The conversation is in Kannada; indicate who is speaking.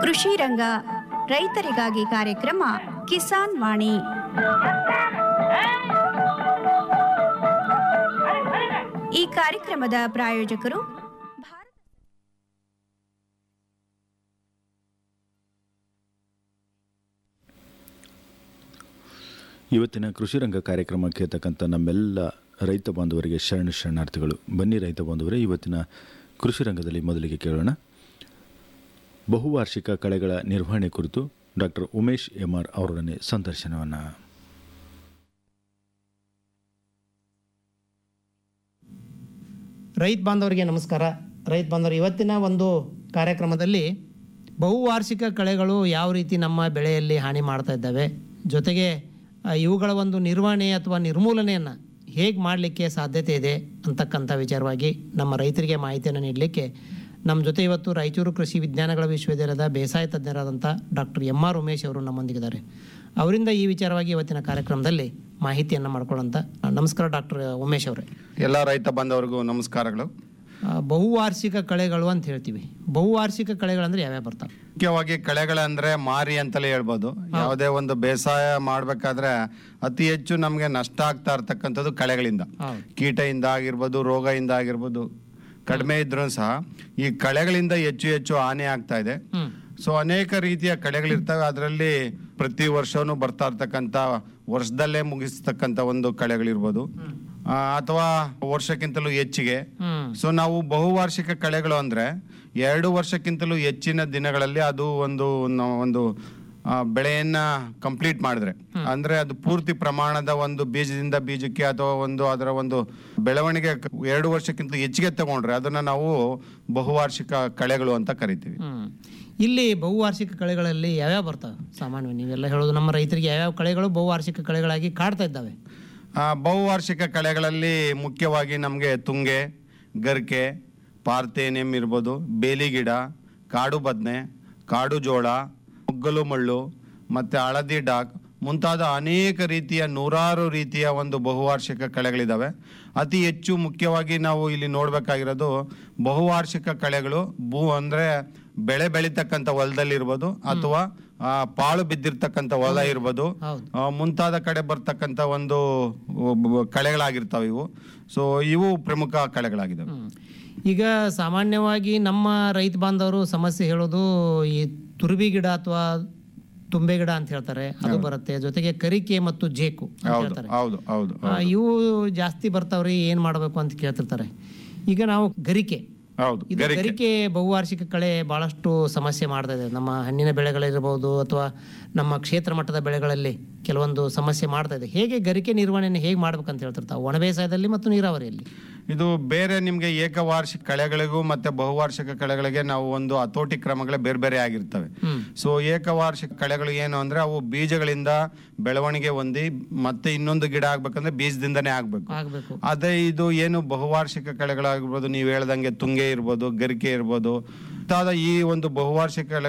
Speaker 1: ಕೃಷಿ ರಂಗ ರೈತರಿಗಾಗಿ ಕಾರ್ಯಕ್ರಮ ಕಿಸಾನ್ ವಾಣಿ ಈ ಕಾರ್ಯಕ್ರಮದ ಪ್ರಾಯೋಜಕರು ಭಾರತ
Speaker 2: ಇವತ್ತಿನ ಕೃಷಿ ರಂಗ ಕಾರ್ಯಕ್ರಮಕ್ಕೆ ತಕ್ಕಂಥ ನಮ್ಮೆಲ್ಲ ರೈತ ಬಾಂಧವರಿಗೆ ಶರಣ ಶರಣಾರ್ಥಿಗಳು ಬನ್ನಿ ರೈತ ಬಾಂಧವರೇ ಇವತ್ತಿನ ಕೃಷಿ ರಂಗದಲ್ಲಿ ಮೊದಲಿಗೆ ಕೇಳೋಣ ಬಹುವಾರ್ಷಿಕ ಕಳೆಗಳ ನಿರ್ವಹಣೆ ಕುರಿತು ಡಾಕ್ಟರ್ ಉಮೇಶ್ ಎಂ ಆರ್ ಅವರೊಡನೆ ಸಂದರ್ಶನವನ್ನು
Speaker 3: ರೈತ ಬಾಂಧವರಿಗೆ ನಮಸ್ಕಾರ ರೈತ ಬಾಂಧವರು ಇವತ್ತಿನ ಒಂದು ಕಾರ್ಯಕ್ರಮದಲ್ಲಿ ಬಹುವಾರ್ಷಿಕ ಕಳೆಗಳು ಯಾವ ರೀತಿ ನಮ್ಮ ಬೆಳೆಯಲ್ಲಿ ಹಾನಿ ಮಾಡ್ತಾ ಇದ್ದಾವೆ ಜೊತೆಗೆ ಆ, ಇವುಗಳ ಒಂದು ನಿರ್ವಹಣೆ ಅಥವಾ ನಿರ್ಮೂಲನೆಯನ್ನು ಹೇಗೆ ಮಾಡಲಿಕ್ಕೆ ಸಾಧ್ಯತೆ ಇದೆ ಅಂತಕ್ಕಂಥ ವಿಚಾರವಾಗಿ ನಮ್ಮ ರೈತರಿಗೆ ಮಾಹಿತಿಯನ್ನು ನೀಡಲಿಕ್ಕೆ ನಮ್ಮ ಜೊತೆ ಇವತ್ತು ರಾಯಚೂರು ಕೃಷಿ ವಿಜ್ಞಾನಗಳ ವಿಶ್ವವಿದ್ಯಾಲಯದ ಬೇಸಾಯ ತಜ್ಞರಾದಂಥ ಡಾಕ್ಟರ್ ಎಂ ಆರ್ ಉಮೇಶ್ ಅವರು ನಮ್ಮೊಂದಿಗಿದ್ದಾರೆ ಅವರಿಂದ ಈ ವಿಚಾರವಾಗಿ ಇವತ್ತಿನ ಕಾರ್ಯಕ್ರಮದಲ್ಲಿ ಮಾಹಿತಿಯನ್ನು ಮಾಡ್ಕೊಳ್ಳೋಂಥ ನಮಸ್ಕಾರ ಡಾಕ್ಟರ್ ಉಮೇಶ್ ಅವರೇ
Speaker 4: ಎಲ್ಲ ರೈತ ಬಾಂಧವರಿಗೂ ನಮಸ್ಕಾರಗಳು
Speaker 3: ಆ, ಬಹುವಾರ್ಷಿಕ ಕಳೆಗಳು ಅಂತ ಹೇಳ್ತೀವಿ ಬಹುವಾರ್ಷಿಕ ಕಳೆಗಳಂದ್ರೆ ಯಾವ್ಯಾವ ಬರ್ತಾವೆ
Speaker 4: ಮುಖ್ಯವಾಗಿ ಕಳೆಗಳಂದ್ರೆ ಮಾರಿ ಅಂತಲೇ ಹೇಳ್ಬೋದು ಯಾವುದೇ ಒಂದು ಬೇಸಾಯ ಮಾಡ್ಬೇಕಾದ್ರೆ ಅತಿ ಹೆಚ್ಚು ನಮಗೆ ನಷ್ಟ ಆಗ್ತಾ ಇರ್ತಕ್ಕಂಥದ್ದು ಕಳೆಗಳಿಂದ
Speaker 3: ಹೌದು.
Speaker 4: ಕೀಟದಿಂದ ಆಗಿರ್ಬೋದು ರೋಗದಿಂದ ಆಗಿರ್ಬೋದು ಕಡಿಮೆ ಇದ್ರೂ ಸಹ ಈ ಕಳೆಗಳಿಂದ ಹೆಚ್ಚು ಹೆಚ್ಚು ಹಾನಿ ಆಗ್ತಾ ಇದೆ
Speaker 3: ಹ್ಮ್
Speaker 4: ಸೊ ಅನೇಕ ರೀತಿಯ ಕಳೆಗಳಿರ್ತವೆ ಅದರಲ್ಲಿ ಪ್ರತಿ ವರ್ಷವೂ ಬರ್ತಾ ಇರ್ತಕ್ಕಂಥ ವರ್ಷದಲ್ಲೇ ಮುಗಿಸ್ತಕ್ಕಂಥ ಒಂದು ಕಳೆಗಳಿರ್ಬೋದು ಆ, ಅಥವಾ ವರ್ಷಕ್ಕಿಂತಲೂ ಹೆಚ್ಚಿಗೆ
Speaker 3: ಹ್ಮ್
Speaker 4: ಸೊ ನಾವು ಬಹುವಾರ್ಷಿಕ ಕಳೆಗಳು ಅಂದ್ರೆ ಎರಡು ವರ್ಷಕ್ಕಿಂತಲೂ ಹೆಚ್ಚಿನ ದಿನಗಳಲ್ಲಿ ಅದು ಒಂದು ನ- ಒಂದು ಆ, ಬೆಳೆಯನ್ನ ಕಂಪ್ಲೀಟ್ ಮಾಡಿದ್ರೆ ಅಂದ್ರೆ ಅದು ಪೂರ್ತಿ ಪ್ರಮಾಣದ ಒಂದು ಬೀಜದಿಂದ ಬೀಜಕ್ಕೆ ಅಥವಾ ಒಂದು ಅದರ ಒಂದು ಬೆಳವಣಿಗೆ ಕ- ಎರಡು ವರ್ಷಕ್ಕಿಂತ ಹೆಚ್ಚಿಗೆ ತಗೊಂಡ್ರೆ ಅದನ್ನ ನಾವು ಬಹುವಾರ್ಷಿಕ ಕಳೆಗಳು ಅಂತ ಕರಿತೀವಿ
Speaker 3: ಹ್ಮ್ ಇಲ್ಲಿ ಬಹುವಾರ್ಷಿಕ ಕಳೆಗಳಲ್ಲಿ ಯಾವ್ಯಾವ ಬರ್ತವೆ ಸಾಮಾನ್ಯ ನೀವೆಲ್ಲ ಹೇಳೋದು ನಮ್ಮ ರೈತರಿಗೆ ಯಾವ್ಯಾವ ಕಳೆಗಳು ಬಹುವಾರ್ಷಿಕ ಕಳೆಗಳಾಗಿ ಕಾಡ್ತಾ ಇದ್ದಾವೆ
Speaker 4: ಆ, ಬಹುವಾರ್ಷಿಕ ಕಳೆಗಳಲ್ಲಿ ಮುಖ್ಯವಾಗಿ ನಮಗೆ ತುಂಗೆ ಗರ್ಕೆ ಪಾರ್ಥೇನಿಯಂ ಇರ್ಬೋದು ಬೇಲಿ ಗಿಡ ಕಾಡು ಬದನೆ ಕಾಡು ಜೋಳ ಮುಗ್ಗಲು ಮಳ್ಳು ಮತ್ತು ಹಳದಿ ಡಾಕ್ ಮುಂತಾದ ಅನೇಕ ರೀತಿಯ ನೂರಾರು ರೀತಿಯ ಒಂದು ಬಹುವಾರ್ಷಿಕ ಕಳೆಗಳಿದ್ದಾವೆ ಅತಿ ಹೆಚ್ಚು ಮುಖ್ಯವಾಗಿ ನಾವು ಇಲ್ಲಿ ನೋಡಬೇಕಾಗಿರೋದು ಬಹುವಾರ್ಷಿಕ ಕಳೆಗಳು ಭೂ ಅಂದರೆ ಬೆಳೆ ಬೆಳೀತಕ್ಕಂಥ ಹೊಲದಲ್ಲಿರ್ಬೋದು ಅಥವಾ ಆ, ಪಾಳು ಬಿದ್ದಿರ್ತಕ್ಕಂಥ ಹೊಲ ಇರ್ಬೋದು
Speaker 3: ಹೌದು
Speaker 4: ಆ, ಮುಂತಾದ ಕಡೆ ಬರ್ತಕ್ಕಂಥ ಒಂದು ಒಬ್ಬ- ಕಳೆಗಳಾಗಿರ್ತಾವೆ ಇವು ಸೊ ಇವು ಪ್ರಮುಖ ಕಳೆಗಳಾಗಿದ್ದಾವೆ
Speaker 3: ಹ್ಮ್. ಈಗ ಸಾಮಾನ್ಯವಾಗಿ ನಮ್ಮ ರೈತ ಬಾಂಧವರು ಸಮಸ್ಯೆ ಹೇಳೋದು ಈ ತುರುಬಿ ಗಿಡ ಅಥವಾ ತುಂಬೆ ಗಿಡ ಅಂತ ಹೇಳ್ತಾರೆ ಅದು ಬರುತ್ತೆ ಜೊತೆಗೆ ಕರಿಕೆ ಮತ್ತು ಜೇಕು ಅಂತ
Speaker 4: ಹೌದು
Speaker 3: ಹೇಳ್ತಾರೆ
Speaker 4: ಹೌದು ಹೌದು
Speaker 3: ಆ, ಇವು ಜಾಸ್ತಿ ಬರ್ತಾವ್ರಿ ಏನ್ ಮಾಡಬೇಕು ಅಂತ ಕೇಳ್ತಿರ್ತಾರೆ ಈಗ ನಾವು ಗರಿಕೆ
Speaker 4: ಹೌದು
Speaker 3: ಇದು ಗರಿಕೆ ಬಹುವಾರ್ಷಿಕ ಕಳೆ ಬಹಳಷ್ಟು ಸಮಸ್ಯೆ ಮಾಡ್ತಾ ಇದೆ ನಮ್ಮ ಹಣ್ಣಿನ ಬೆಳೆಗಳಿರ್ಬೋದು ಅಥವಾ ನಮ್ಮ ಕ್ಷೇತ್ರ ಮಟ್ಟದ ಬೆಳೆಗಳಲ್ಲಿ ಕೆಲವೊಂದು ಸಮಸ್ಯೆ ಮಾಡ್ತಾ ಇದೆ ಹೇಗೆ ಗರಿಕೆ ನಿರ್ವಹಣೆಯನ್ನು ಹೇಗೆ ಮಾಡ್ಬೇಕಂತ ಹೇಳ್ತಿರ್ತಾವೆ ಒಣ ಬೇಸಾಯದಲ್ಲಿ ಮತ್ತು ನೀರಾವರಿಯಲ್ಲಿ
Speaker 4: ಇದು ಬೇರೆ ನಿಮಗೆ ಏಕವಾರ್ಷಿಕ ಕಳೆಗಳಿಗೂ ಮತ್ತೆ ಬಹುವಾರ್ಷಿಕ ಕಳೆಗಳಿಗೆ ನಾವು ಒಂದು ಹತೋಟಿ ಕ್ರಮಗಳೇ ಬೇರೆ ಬೇರೆ ಆಗಿರ್ತವೆ
Speaker 3: ಹ್ಮ್
Speaker 4: ಸೊ ಏಕವಾರ್ಷಿಕ ಕಳೆಗಳು ಏನು ಅಂದ್ರೆ ಅವು ಬೀಜಗಳಿಂದ ಬೆಳವಣಿಗೆ ಹೊಂದಿ ಮತ್ತೆ ಇನ್ನೊಂದು ಗಿಡ ಆಗ್ಬೇಕಂದ್ರೆ ಬೀಜದಿಂದನೇ ಆಗ್ಬೇಕು
Speaker 3: ಆಗ್ಬೇಕು
Speaker 4: ಅದೇ ಇದು ಏನು ಬಹುವಾರ್ಷಿಕ ಕಳೆಗಳಾಗಿರ್ಬೋದು ನೀವು ಹೇಳ್ದಂಗೆ ತುಂಗೆ ಇರ್ಬೋದು ಗರಿಕೆ ಇರ್ಬೋದು ಮುಂತಾದ ಈ ಒಂದು ಬಹುವಾರ್ಷಿಕ ಕಳೆ